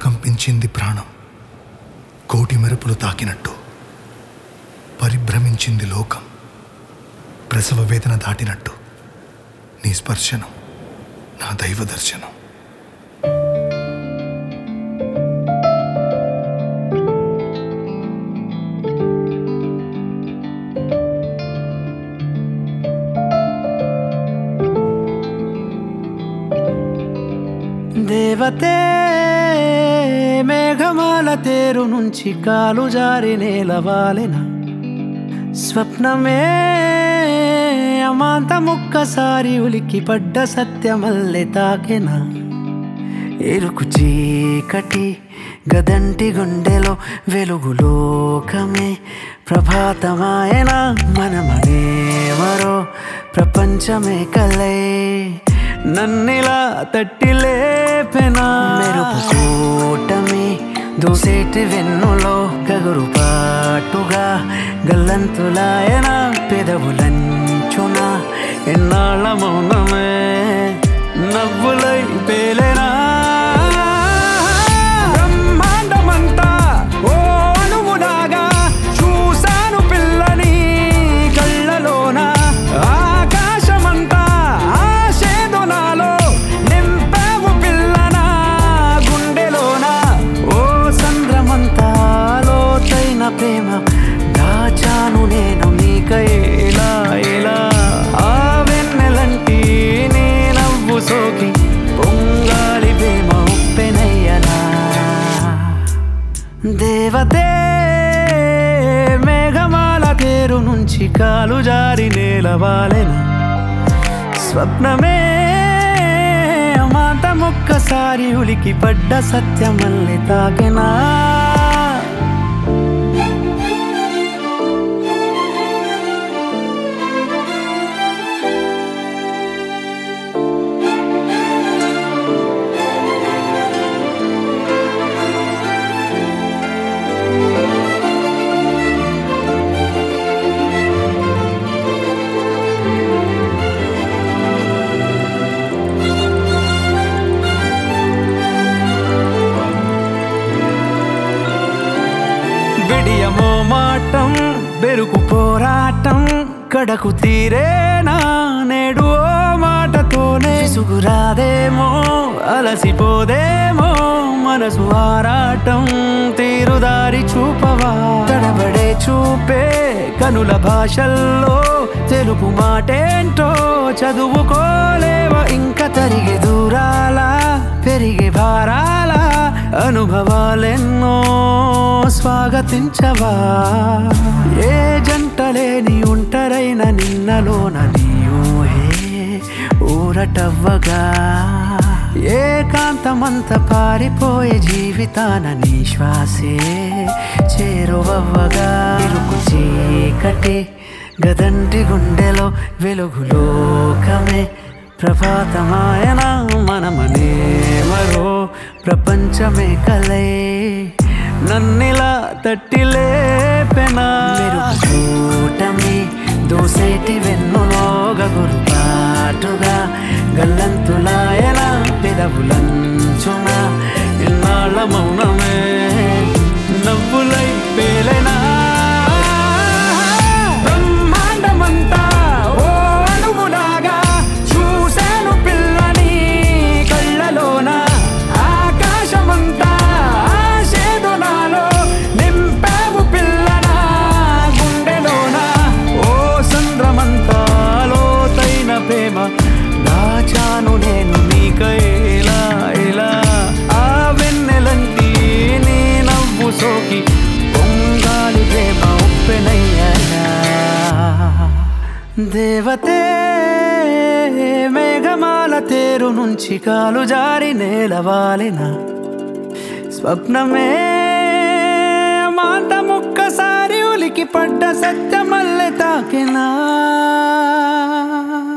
ప్రకంపించింది ప్రాణం కోటి మెరుపులు తాకినట్టు పరిభ్రమించింది లోకం ప్రసవ వేదన దాటినట్టు నీ స్పర్శనం నా దైవ దర్శనం దేవతే మేఘమాల తేరు నుంచి కాలు జారి నేలవాలెన స్వప్నమే అమాంత ముక్కసారి ఉలికి పడ్డ సత్యమల్లె తాకెన ఎరుకు చీకటి గదంటి గుండెలో వెలుగు లోకమే ప్రభాతమాయన మనమనేవరో ప్రపంచమే కలే నన్నిలా తట్టి లేపెనా మెరుపు కూటమి దూసేటి వెన్నులో గగురు పాటుగా గల్లంతులాయన పెదవులంచున ఎన్నాళ్ళ మౌనమే నవ్వులై పేలేనా బ్రహ్మాండమంతా ఓ అణువులాగా చూశాను పిల్లని కళ్ళలోన ఆకాశమంతా ఆశేదో నాలో నింపావు పిల్లన గుండెలోన ఓ సంద్రమంతా లోతైన ప్రేమ దాచాను నేను నీకై ఇలా ఇలా ఆ వెన్నెలంటి నీ నవ్వు సోకి పొంగాలి ప్రేమ ఉప్పెనయ్యలా దేవతే మేఘమాల తేరు నుంచి కాలు జారి నేలవాలెన స్వప్నమే అమాంత ఒక్కసారి ఉలికి పడ్డ సత్యమల్లి తాకెనా విడియమో మాటం బెరుకు పోరాటం కడకు తీరేనా నేడు ఓ మాటతోనే విసుగురాదేమో అలసిపోదేమో మనసు ఆరాటం తీరుదారి చూపవా తడబడే చూపే కనుల భాషల్లో తెలుగు మాటేంటో చదువుకోలేవా ఇంకా తరిగే దూరాల పెరిగే భారాల అనుభవాలెన్నో స్వాగతించవా ఏ జంటలేని ఒంటరైన నిన్నలోన నీయూహే ఊరటవ్వగా ఏకాంతమంత పారిపోయే జీవితాన నీ శ్వాసే చేరువవ్వగా ఇరుకు చీకటి గదంటి గుండెలో వెలుగు లోకమే ప్రభాతమాయన మనమనే మరో ప్రపంచమే కలే నన్నిలా తట్టి లేపెనా మెరుపు కూటమి దోసేటి వెన్నులో గగురు పాటుగా గల్లంతులాయన పెదవులంచున ఇన్నాళ్ళ మౌనమే నవ్వులై పేలెనా బ్రహ్మాండమంతా ఓ అణువులాగా చూశాను పిల్లని కళ్ళలోన ఆకాశమంతా ఆశేదో నాలో నింపావు పిల్లన గుండెలోన ఓ సంద్రమంతా లోతైన ప్రేమ దాచాను నేను నీకై ఇలా ఇలా ఆ వెన్నెలంటి నీ నవ్వు సోకి పొంగాలి ప్రేమ ఉప్పెనయ్యా దేవతే మేఘమాల తేరు నుంచి కాలు జారి నేలవాలిన స్వప్నమే మాంత ముక్కసారి ఉలికి పడ్డ సత్యమల్లె తాకినా